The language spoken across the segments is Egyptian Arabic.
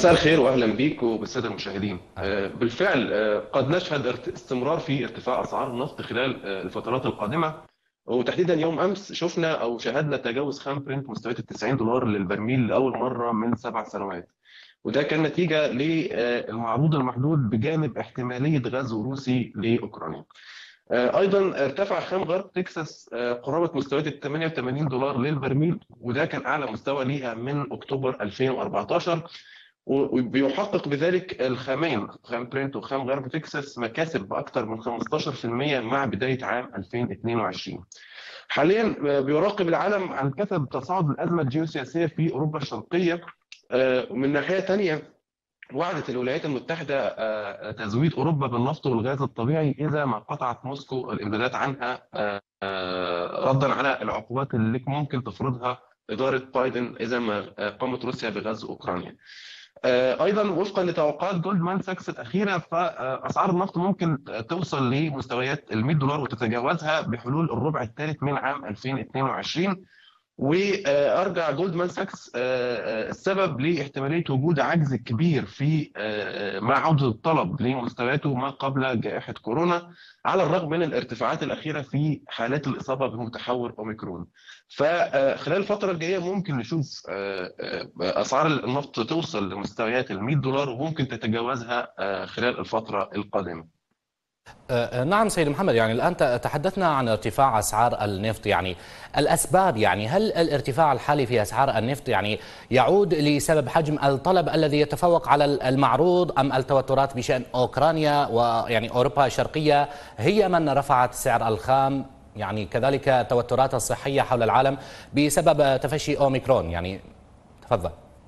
مساء الخير واهلا بيك وبالساده المشاهدين. آه، بالفعل آه، قد نشهد ارت- استمرار في ارتفاع اسعار النفط خلال آه، الفترات القادمه وتحديدا يوم امس شفنا او شاهدنا تجاوز خام برنت مستويات ال 90 دولار للبرميل لاول مره من سبع سنوات. وده كان نتيجه للمعروض المحدود بجانب احتماليه غزو روسي لاوكرانيا. آه، ايضا ارتفع خام غرب تكساس آه، قرابه مستويات ال 88 دولار للبرميل وده كان اعلى مستوى ليها من اكتوبر 2014 وبيحقق بذلك الخامين خام برنت وخام غرب تكساس مكاسب باكثر من 15% مع بدايه عام 2022 حاليا آه، بيراقب العالم عن كثب تصاعد الازمه الجيوسياسيه في اوروبا الشرقيه آه، ومن ناحيه ثانيه وعدت الولايات المتحدة آه، تزويد أوروبا بالنفط والغاز الطبيعي إذا ما قطعت موسكو الإمدادات عنها آه، آه، ردا على العقوبات اللي ممكن تفرضها إدارة بايدن إذا ما آه، قامت روسيا بغزو أوكرانيا. آه، ايضا وفقا لتوقعات جولدمان ساكس الاخيره فاسعار النفط ممكن توصل لمستويات ال 100 دولار وتتجاوزها بحلول الربع الثالث من عام 2022 وارجع جولدمان ساكس آه، آه، السبب لاحتماليه وجود عجز كبير في آه، مع عوده الطلب لمستوياته ما قبل جائحه كورونا على الرغم من الارتفاعات الاخيره في حالات الاصابه بمتحور اوميكرون. فخلال الفتره الجايه ممكن نشوف آه، آه، اسعار النفط توصل لمستويات ال 100 دولار وممكن تتجاوزها آه، خلال الفتره القادمه. آه، نعم سيد محمد يعني الآن ت- تحدثنا عن ارتفاع أسعار النفط يعني الأسباب يعني هل الارتفاع الحالي في أسعار النفط يعني يعود لسبب حجم الطلب الذي يتفوق على المعروض أم التوترات بشأن أوكرانيا ويعني أوروبا الشرقية هي من رفعت سعر الخام يعني كذلك التوترات الصحية حول العالم بسبب تفشي أوميكرون يعني تفضل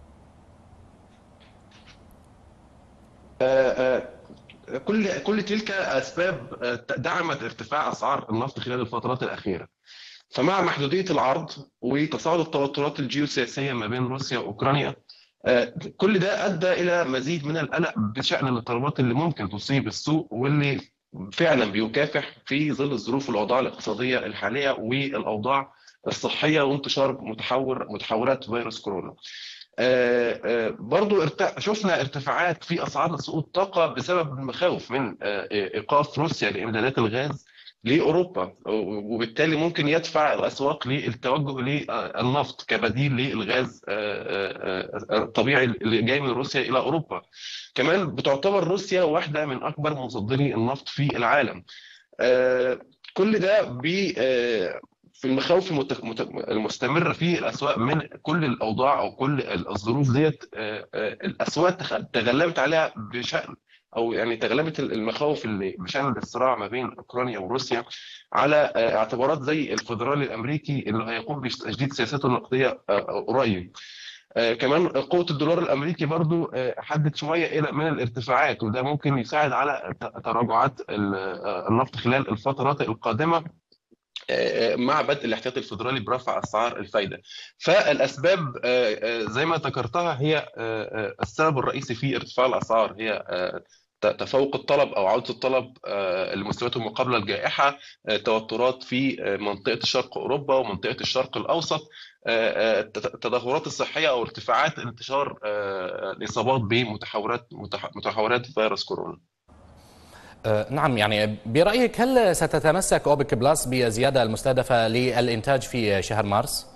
آه، آه، كل كل تلك اسباب آه، دعمت ارتفاع اسعار النفط خلال الفترات الاخيره. فمع محدوديه العرض وتصاعد التوترات الجيوسياسيه ما بين روسيا واوكرانيا آه، كل ده ادى الى مزيد من القلق بشان الاضطرابات اللي ممكن تصيب السوق واللي فعلا بيكافح في ظل الظروف والاوضاع الاقتصاديه الحاليه والاوضاع الصحيه وانتشار متحور متحورات فيروس كورونا. آه، آه، برضو ارت... شفنا ارتفاعات في اسعار سوق الطاقه بسبب المخاوف من آه، ايقاف روسيا لامدادات الغاز لاوروبا وبالتالي ممكن يدفع الاسواق للتوجه للنفط كبديل للغاز آه، آه، الطبيعي اللي جاي من روسيا الى اوروبا. كمان بتعتبر روسيا واحده من اكبر مصدري النفط في العالم. آه، كل ده بي آه، في المخاوف المت- مت- المستمره في الاسواق من كل الاوضاع او كل الظروف ديت آه، آه، الاسواق تخ- تغلبت عليها بشان او يعني تغلبت المخاوف اللي بشان الصراع ما بين اوكرانيا وروسيا على آه، اعتبارات زي الفدرالي الامريكي اللي هيقوم بتجديد سياساته النقديه آه، قريب. آه، كمان قوة الدولار الأمريكي برضو آه، حدت شوية إلى من الارتفاعات وده ممكن يساعد على ت- تراجعات ال- آه، النفط خلال الفترات القادمة آه، مع بدء الاحتياط الفدرالي برفع اسعار الفايده. فالاسباب آه، آه، زي ما ذكرتها هي آه، آه، السبب الرئيسي في ارتفاع الاسعار هي آه، ت- تفوق الطلب او عوده الطلب آه، لمستوياته ما قبل الجائحه، آه، توترات في آه، منطقه شرق اوروبا ومنطقه الشرق الاوسط، آه، آه، الت- التدهورات الصحيه او ارتفاعات انتشار آه، الاصابات بمتحورات متح- متحورات فيروس كورونا. آه، نعم يعني برأيك هل ستتمسك أوبك بلس بالزيادة المستهدفة للإنتاج في شهر مارس؟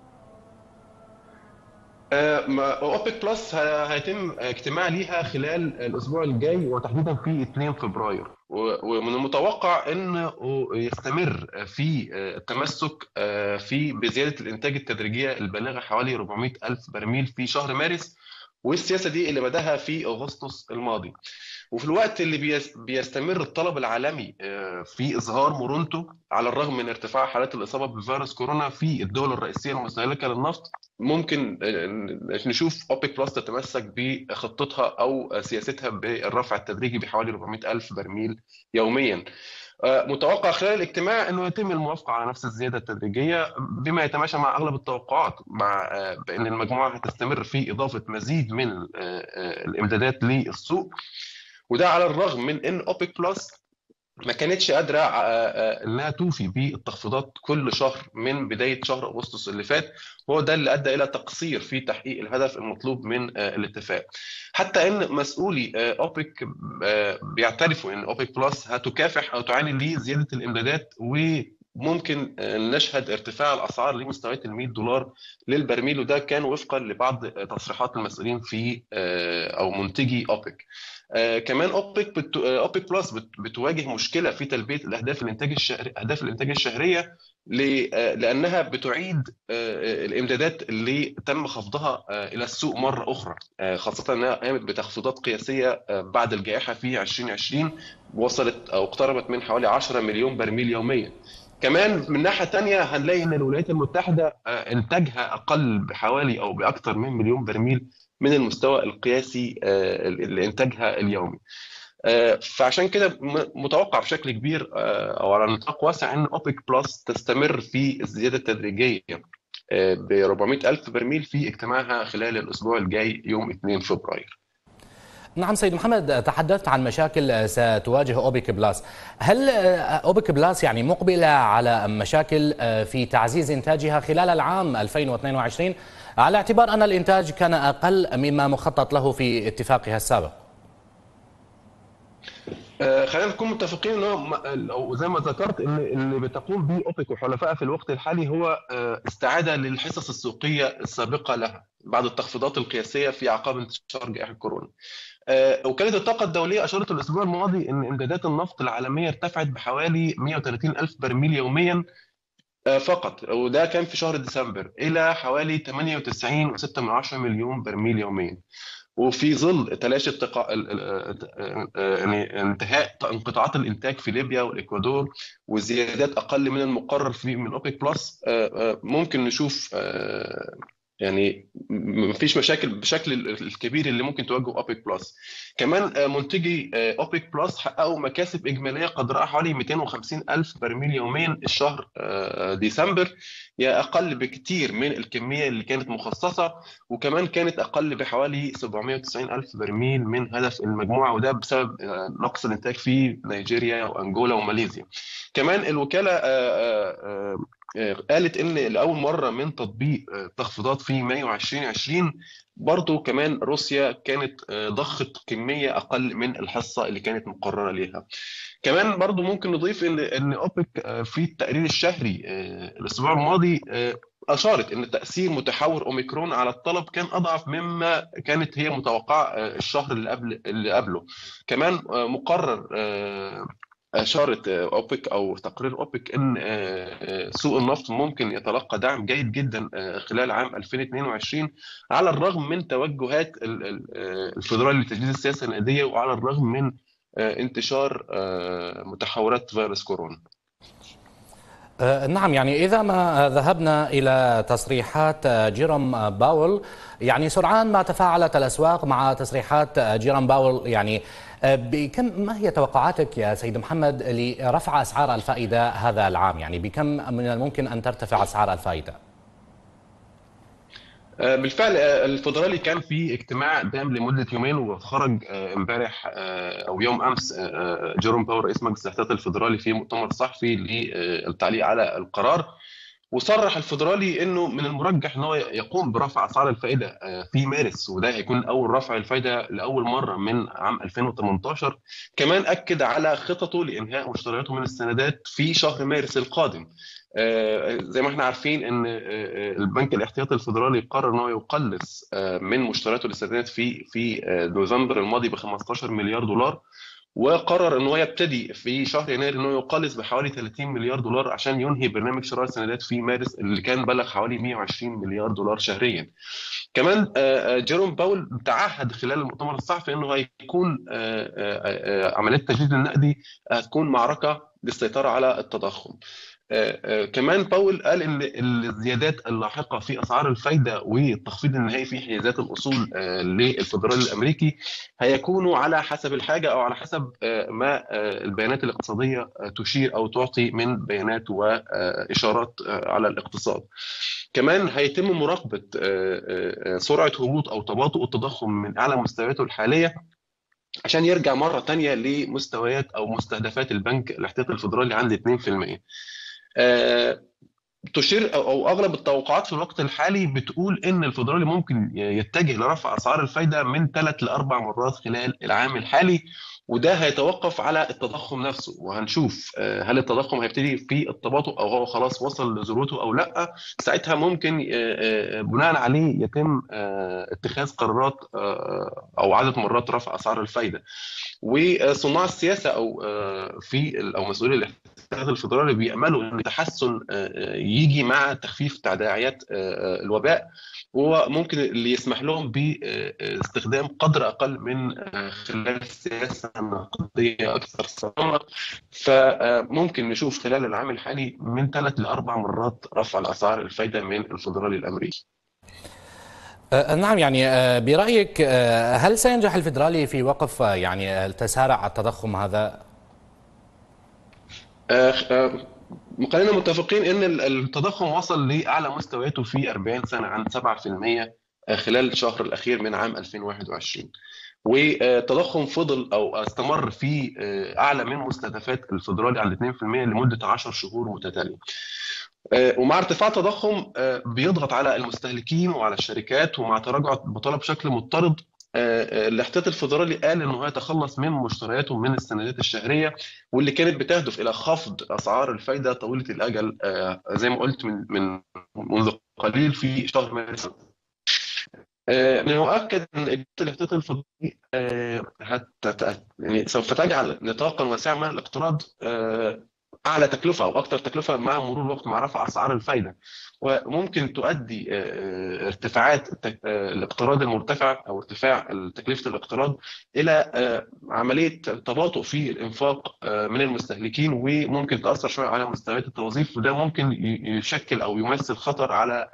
آه، ما- اوبك بلس ه- هيتم اجتماع ليها خلال الاسبوع الجاي وتحديدا في 2 فبراير و- ومن المتوقع انه يستمر في آه، التمسك آه، في بزياده الانتاج التدريجيه البالغه حوالي 400 الف برميل في شهر مارس والسياسه دي اللي بداها في اغسطس الماضي وفي الوقت اللي بيس- بيستمر الطلب العالمي آه، في اظهار مرونته على الرغم من ارتفاع حالات الاصابه بفيروس كورونا في الدول الرئيسيه المستهلكه للنفط ممكن آه، نشوف اوبك بلس تتمسك بخطتها او سياستها بالرفع التدريجي بحوالي 400 الف برميل يوميا آه، متوقع خلال الاجتماع انه يتم الموافقه على نفس الزياده التدريجيه بما يتماشى مع اغلب التوقعات مع آه، بان المجموعه هتستمر في اضافه مزيد من آه، آه، الامدادات للسوق وده على الرغم من ان اوبك بلس ما كانتش قادره انها توفي بالتخفيضات كل شهر من بدايه شهر اغسطس اللي فات وهو ده اللي ادى الى تقصير في تحقيق الهدف المطلوب من الاتفاق حتى ان مسؤولي اوبك بيعترفوا ان اوبك بلس هتكافح او تعاني لزياده الامدادات و ممكن نشهد ارتفاع الاسعار لمستويات ال 100 دولار للبرميل وده كان وفقا لبعض تصريحات المسؤولين في او منتجي اوبك. آه كمان اوبك بت... اوبك بلس بت... بتواجه مشكله في تلبيه الاهداف الانتاج الشهري اهداف الانتاج الشهريه ل... آه لانها بتعيد آه الامدادات اللي تم خفضها الى السوق مره اخرى خاصه انها قامت بتخفيضات قياسيه بعد الجائحه في 2020 وصلت او اقتربت من حوالي 10 مليون برميل يوميا كمان من ناحيه ثانيه هنلاقي ان الولايات المتحده انتاجها اقل بحوالي او باكثر من مليون برميل من المستوى القياسي لانتاجها اليومي فعشان كده متوقع بشكل كبير او على نطاق واسع ان اوبك بلس تستمر في الزياده التدريجيه ب 400 الف برميل في اجتماعها خلال الاسبوع الجاي يوم 2 فبراير نعم سيد محمد تحدثت عن مشاكل ستواجه اوبك بلاس هل اوبك بلاس يعني مقبله على مشاكل في تعزيز انتاجها خلال العام 2022 على اعتبار ان الانتاج كان اقل مما مخطط له في اتفاقها السابق خلينا نكون متفقين ان هو زي ما ذكرت ان اللي بتقوم به اوبك وحلفائها في الوقت الحالي هو استعاده للحصص السوقيه السابقه لها بعد التخفيضات القياسيه في اعقاب انتشار جائحه كورونا. وكاله الطاقه الدوليه اشارت الاسبوع الماضي ان امدادات النفط العالميه ارتفعت بحوالي 130 الف برميل يوميا فقط وده كان في شهر ديسمبر الى حوالي 98.6 مليون برميل يوميا وفي ظل تلاشي التقا... يعني انتهاء انقطاعات الانتاج في ليبيا والاكوادور وزيادات اقل من المقرر في من اوبك بلس ممكن نشوف يعني مفيش مشاكل بالشكل الكبير اللي ممكن تواجهه اوبك بلس كمان منتجي اوبك بلس حققوا مكاسب اجماليه قدرها حوالي 250 الف برميل يوميا الشهر ديسمبر هي اقل بكتير من الكميه اللي كانت مخصصه وكمان كانت اقل بحوالي 790 الف برميل من هدف المجموعه وده بسبب نقص الانتاج في نيجيريا وانجولا وماليزيا كمان الوكاله قالت ان لاول مره من تطبيق تخفيضات في مايو 2020 برضه كمان روسيا كانت ضخت كميه اقل من الحصه اللي كانت مقرره ليها. كمان برضه ممكن نضيف ان ان اوبك في التقرير الشهري الاسبوع الماضي اشارت ان تاثير متحور اوميكرون على الطلب كان اضعف مما كانت هي متوقعه الشهر اللي قبل اللي قبله. كمان مقرر اشارت اوبك او تقرير اوبك ان سوق النفط ممكن يتلقى دعم جيد جدا خلال عام 2022 على الرغم من توجهات الفدرالي لتجديد السياسه النقديه وعلى الرغم من انتشار متحورات فيروس كورونا. نعم يعني إذا ما ذهبنا إلى تصريحات جيروم باول يعني سرعان ما تفاعلت الأسواق مع تصريحات جيروم باول يعني بكم ما هي توقعاتك يا سيد محمد لرفع أسعار الفائدة هذا العام يعني بكم من الممكن أن ترتفع أسعار الفائدة؟ بالفعل الفدرالي كان في اجتماع دام لمده يومين وخرج امبارح او يوم امس جيروم باور رئيس مجلس الاحتياط الفدرالي في مؤتمر صحفي للتعليق على القرار وصرح الفدرالي انه من المرجح ان هو يقوم برفع اسعار الفائده في مارس وده هيكون اول رفع الفائده لاول مره من عام 2018 كمان اكد على خططه لانهاء مشترياته من السندات في شهر مارس القادم زي ما احنا عارفين ان البنك الاحتياطي الفدرالي قرر ان هو يقلص من مشترياته للسندات في في نوفمبر الماضي ب 15 مليار دولار وقرر ان هو يبتدي في شهر يناير انه يقلص بحوالي 30 مليار دولار عشان ينهي برنامج شراء السندات في مارس اللي كان بلغ حوالي 120 مليار دولار شهريا. كمان جيروم باول تعهد خلال المؤتمر الصحفي انه هيكون عمليه التجديد النقدي هتكون معركه للسيطره على التضخم. كمان باول قال ان الزيادات اللاحقه في اسعار الفايده والتخفيض النهائي في حيازات الاصول للفدرالي الامريكي هيكونوا على حسب الحاجه او على حسب ما البيانات الاقتصاديه تشير او تعطي من بيانات واشارات على الاقتصاد. كمان هيتم مراقبه سرعه هبوط او تباطؤ التضخم من اعلى مستوياته الحاليه عشان يرجع مره ثانيه لمستويات او مستهدفات البنك الاحتياطي الفدرالي عند 2% تشير او اغلب التوقعات في الوقت الحالي بتقول ان الفدرالي ممكن يتجه لرفع اسعار الفايده من ثلاث لاربع مرات خلال العام الحالي وده هيتوقف على التضخم نفسه وهنشوف هل التضخم هيبتدي في التباطؤ او هو خلاص وصل لذروته او لا ساعتها ممكن بناء عليه يتم اتخاذ قرارات او عدد مرات رفع اسعار الفايده وصناع السياسه او في او مسؤولي الاحتياط الفدرالي بياملوا ان التحسن يجي مع تخفيف تداعيات الوباء وممكن اللي يسمح لهم باستخدام قدر اقل من خلال السياسه النقديه اكثر صرامه فممكن نشوف خلال العام الحالي من ثلاث لاربع مرات رفع الاسعار الفايده من الفدرالي الامريكي. نعم يعني برايك هل سينجح الفدرالي في وقف يعني تسارع التضخم هذا؟ خلينا متفقين ان التضخم وصل لاعلى مستوياته في 40 سنه عند 7% خلال الشهر الاخير من عام 2021 والتضخم فضل او استمر في اعلى من مستهدفات الفدرالي عند 2% لمده 10 شهور متتاليه. ومع ارتفاع التضخم بيضغط على المستهلكين وعلى الشركات ومع تراجع البطاله بشكل مضطرد الاحتياط الفدرالي قال انه هيتخلص من مشترياته من السندات الشهريه واللي كانت بتهدف الى خفض اسعار الفايده طويله الاجل زي ما قلت من من منذ قليل في شهر مارس من المؤكد ان الاحتياط الفدرالي يعني سوف تجعل نطاقا واسعا من الاقتراض اعلى تكلفه او اكثر تكلفه مع مرور الوقت مع رفع اسعار الفايده وممكن تؤدي ارتفاعات الاقتراض المرتفع او ارتفاع تكلفه الاقتراض الى عمليه تباطؤ في الانفاق من المستهلكين وممكن تاثر شويه على مستويات التوظيف وده ممكن يشكل او يمثل خطر على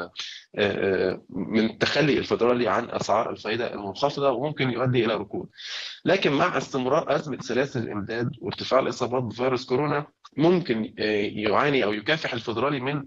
من التخلي الفدرالي عن اسعار الفائده المنخفضه وممكن يؤدي الى ركود. لكن مع استمرار ازمه سلاسل الامداد وارتفاع الاصابات بفيروس كورونا ممكن يعاني او يكافح الفدرالي من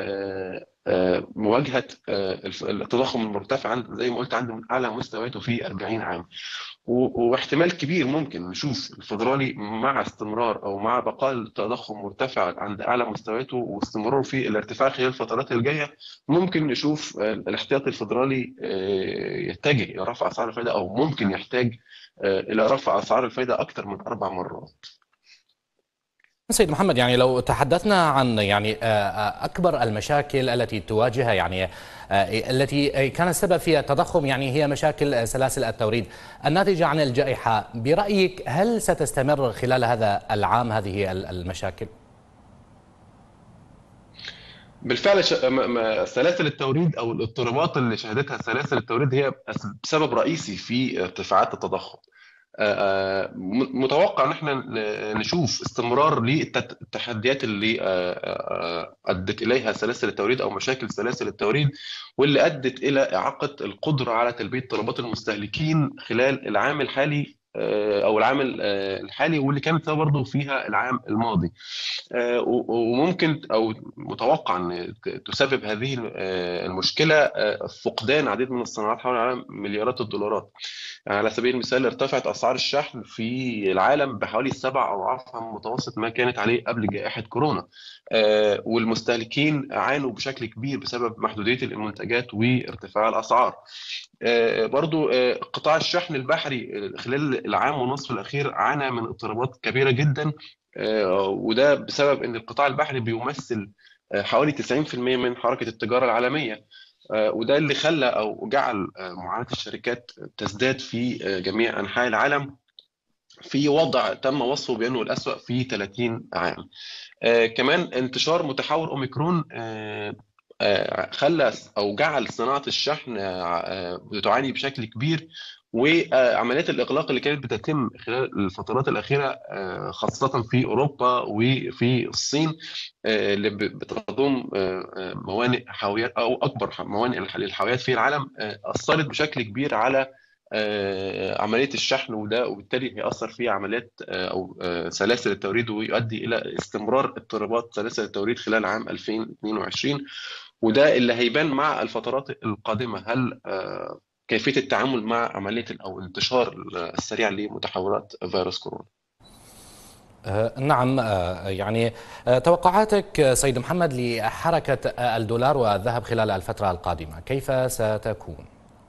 مواجهه التضخم المرتفع زي ما قلت عنده اعلى مستوياته في 40 عام واحتمال كبير ممكن نشوف الفدرالي مع استمرار او مع بقاء التضخم مرتفع عند اعلى مستوياته واستمراره في الارتفاع خلال الفترات الجايه ممكن نشوف الاحتياطي الفدرالي يتجه الى رفع اسعار الفائده او ممكن يحتاج الى رفع اسعار الفائده اكثر من اربع مرات. سيد محمد يعني لو تحدثنا عن يعني اكبر المشاكل التي تواجهها يعني التي كان السبب في التضخم يعني هي مشاكل سلاسل التوريد الناتجه عن الجائحه برايك هل ستستمر خلال هذا العام هذه المشاكل؟ بالفعل سلاسل التوريد او الاضطرابات اللي شهدتها سلاسل التوريد هي سبب رئيسي في ارتفاعات التضخم. متوقع ان احنا نشوف استمرار للتحديات اللي ادت اليها سلاسل التوريد او مشاكل سلاسل التوريد واللي ادت الى اعاقه القدره على تلبيه طلبات المستهلكين خلال العام الحالي او العام الحالي واللي كانت برضه فيها العام الماضي وممكن او متوقع ان تسبب هذه المشكله فقدان عديد من الصناعات حول العالم مليارات الدولارات على سبيل المثال ارتفعت اسعار الشحن في العالم بحوالي سبع اضعاف متوسط ما كانت عليه قبل جائحه كورونا والمستهلكين عانوا بشكل كبير بسبب محدوديه المنتجات وارتفاع الاسعار برضو قطاع الشحن البحري خلال العام ونصف الأخير عانى من اضطرابات كبيرة جدا وده بسبب أن القطاع البحري بيمثل حوالي 90% من حركة التجارة العالمية وده اللي خلى أو جعل معاناة الشركات تزداد في جميع أنحاء العالم في وضع تم وصفه بأنه الأسوأ في 30 عام كمان انتشار متحور أوميكرون خلى او جعل صناعه الشحن بتعاني بشكل كبير وعمليات الاغلاق اللي كانت بتتم خلال الفترات الاخيره خاصه في اوروبا وفي الصين اللي بتضم موانئ حاويات او اكبر موانئ الحاويات في العالم اثرت بشكل كبير على عمليه الشحن وده وبالتالي هيأثر في عمليات او سلاسل التوريد ويؤدي الى استمرار اضطرابات سلاسل التوريد خلال عام 2022 وده اللي هيبان مع الفترات القادمه هل كيفيه التعامل مع عمليه او الانتشار السريع لمتحورات فيروس كورونا. نعم يعني توقعاتك سيد محمد لحركه الدولار والذهب خلال الفتره القادمه كيف ستكون؟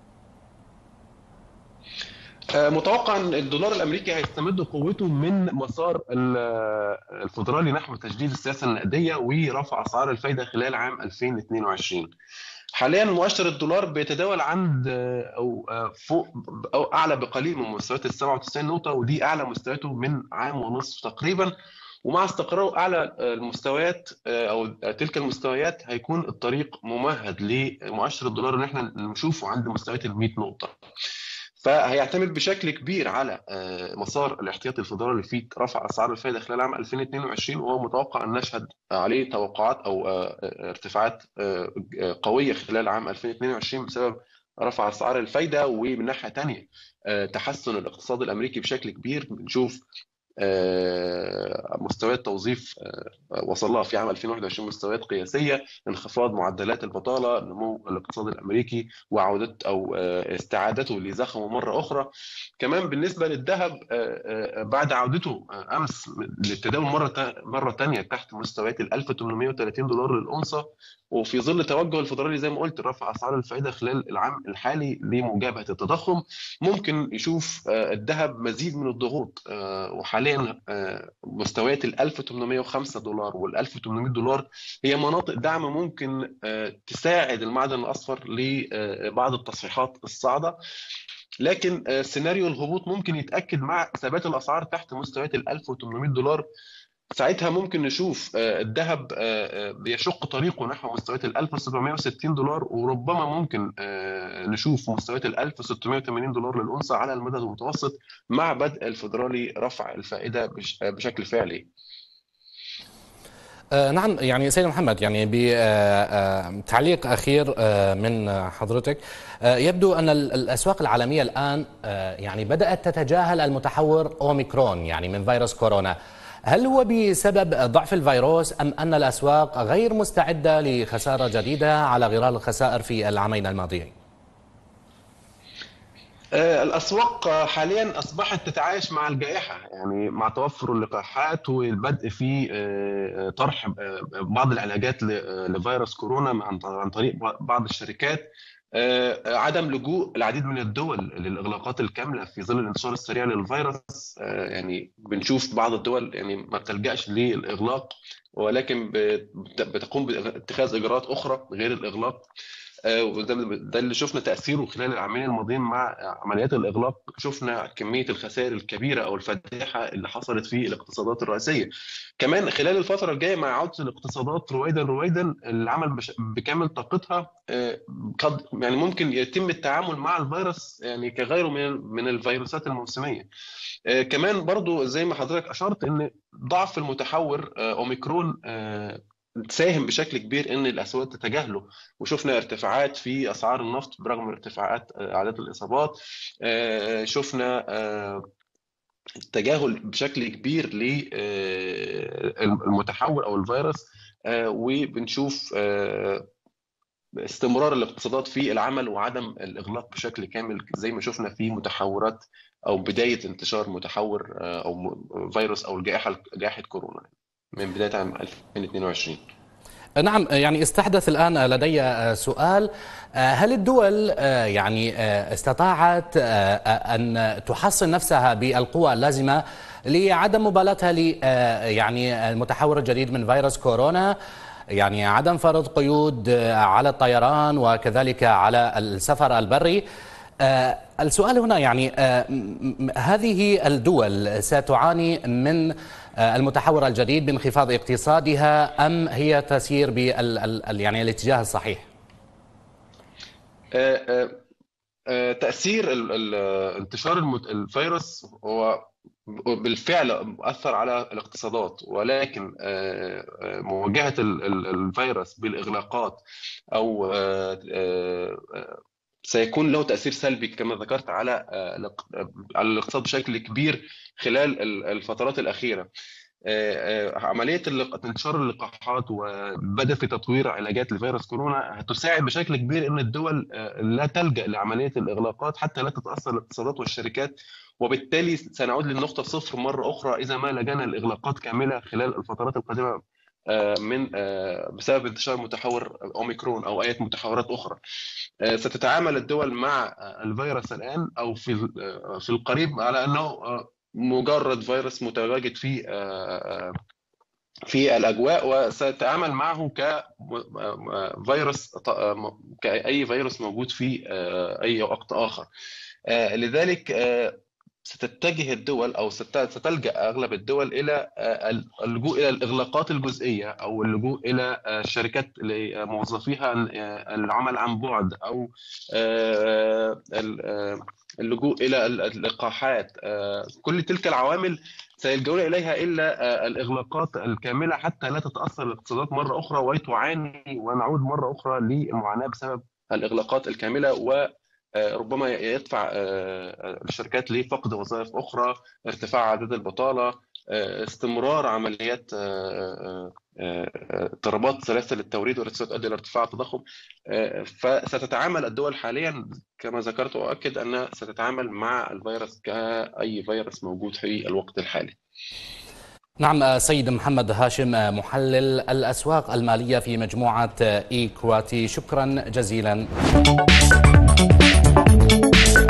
متوقع ان الدولار الامريكي هيستمد قوته من مسار الفدرالي نحو تجديد السياسه النقديه ورفع اسعار الفائده خلال عام 2022 حاليا مؤشر الدولار بيتداول عند او فوق او اعلى بقليل من مستويات ال 97 نقطه ودي اعلى مستوياته من عام ونصف تقريبا ومع استقراره اعلى المستويات او تلك المستويات هيكون الطريق ممهد لمؤشر الدولار ان احنا نشوفه عند مستويات ال 100 نقطه. فهيعتمد بشكل كبير على مسار الاحتياطي الفدرالي في رفع اسعار الفائده خلال عام 2022 وهو متوقع ان نشهد عليه توقعات او ارتفاعات قويه خلال عام 2022 بسبب رفع اسعار الفائده ومن ناحيه ثانيه تحسن الاقتصاد الامريكي بشكل كبير بنشوف مستويات توظيف وصل لها في عام 2021 مستويات قياسيه انخفاض معدلات البطاله نمو الاقتصاد الامريكي وعودة او استعادته لزخمه مره اخرى كمان بالنسبه للذهب بعد عودته امس للتداول مره مره ثانيه تحت مستويات ال 1830 دولار للاونصه وفي ظل توجه الفدرالي زي ما قلت رفع اسعار الفائده خلال العام الحالي لمجابهه التضخم ممكن يشوف الذهب مزيد من الضغوط وحاليا مستويات ال 1805 دولار وال 1800 دولار هي مناطق دعم ممكن تساعد المعدن الاصفر لبعض التصحيحات الصاعده لكن سيناريو الهبوط ممكن يتاكد مع ثبات الاسعار تحت مستويات ال 1800 دولار ساعتها ممكن نشوف الذهب بيشق طريقه نحو مستويات ال 1760 دولار وربما ممكن نشوف مستويات ال 1680 دولار للأونصة على المدى المتوسط مع بدء الفدرالي رفع الفائدة بشكل فعلي. نعم يعني سيد محمد يعني بتعليق اخير من حضرتك يبدو ان الاسواق العالميه الان يعني بدات تتجاهل المتحور اوميكرون يعني من فيروس كورونا هل هو بسبب ضعف الفيروس ام ان الاسواق غير مستعده لخساره جديده على غرار الخسائر في العامين الماضيين؟ الاسواق حاليا اصبحت تتعايش مع الجائحه يعني مع توفر اللقاحات والبدء في طرح بعض العلاجات لفيروس كورونا عن طريق بعض الشركات عدم لجوء العديد من الدول للاغلاقات الكامله في ظل الانتشار السريع للفيروس يعني بنشوف بعض الدول يعني ما بتلجاش للاغلاق ولكن بتقوم باتخاذ اجراءات اخرى غير الاغلاق وده ده اللي شفنا تاثيره خلال العامين الماضيين مع عمليات الاغلاق شفنا كميه الخسائر الكبيره او الفادحه اللي حصلت في الاقتصادات الرئيسيه كمان خلال الفتره الجايه مع عوده الاقتصادات رويدا رويدا العمل بكامل طاقتها قد يعني ممكن يتم التعامل مع الفيروس يعني كغيره من من الفيروسات الموسميه كمان برضو زي ما حضرتك اشرت ان ضعف المتحور اوميكرون ساهم بشكل كبير ان الاسواق تتجاهله وشفنا ارتفاعات في اسعار النفط برغم ارتفاعات اعداد الاصابات شفنا تجاهل بشكل كبير للمتحور او الفيروس وبنشوف استمرار الاقتصادات في العمل وعدم الاغلاق بشكل كامل زي ما شفنا في متحورات او بدايه انتشار متحور او فيروس او الجائحه جائحه كورونا من بدايه عام 2022 نعم يعني استحدث الان لدي سؤال هل الدول يعني استطاعت ان تحصن نفسها بالقوى اللازمه لعدم مبالاتها ل يعني المتحور الجديد من فيروس كورونا يعني عدم فرض قيود على الطيران وكذلك على السفر البري السؤال هنا يعني هذه الدول ستعاني من المتحور الجديد بانخفاض اقتصادها ام هي تسير بال يعني الاتجاه الصحيح؟ تاثير انتشار الفيروس هو بالفعل اثر على الاقتصادات ولكن مواجهه الفيروس بالاغلاقات او سيكون له تاثير سلبي كما ذكرت على على الاقتصاد بشكل كبير خلال الفترات الاخيره عمليه انتشار اللقاحات وبدء في تطوير علاجات لفيروس كورونا هتساعد بشكل كبير ان الدول لا تلجا لعمليه الاغلاقات حتى لا تتاثر الاقتصادات والشركات وبالتالي سنعود للنقطه صفر مره اخرى اذا ما لجانا لاغلاقات كامله خلال الفترات القادمه من بسبب انتشار متحور اوميكرون او اي متحورات اخرى ستتعامل الدول مع الفيروس الان او في في القريب على انه مجرد فيروس متواجد في في الاجواء وستتعامل معه كفيروس كاي فيروس موجود في اي وقت اخر لذلك ستتجه الدول او ستلجا اغلب الدول الى اللجوء الى الاغلاقات الجزئيه او اللجوء الى الشركات لموظفيها العمل عن بعد او اللجوء الى اللقاحات كل تلك العوامل سيلجؤون اليها الا الاغلاقات الكامله حتى لا تتاثر الاقتصادات مره اخرى وتعاني ونعود مره اخرى للمعاناه بسبب الاغلاقات الكامله و ربما يدفع الشركات لفقد وظائف اخرى ارتفاع اعداد البطاله استمرار عمليات اضطرابات سلاسل التوريد والتي ستؤدي الى ارتفاع التضخم فستتعامل الدول حاليا كما ذكرت واؤكد انها ستتعامل مع الفيروس كاي فيروس موجود في الوقت الحالي نعم سيد محمد هاشم محلل الاسواق الماليه في مجموعه ايكواتي شكرا جزيلا Thank you.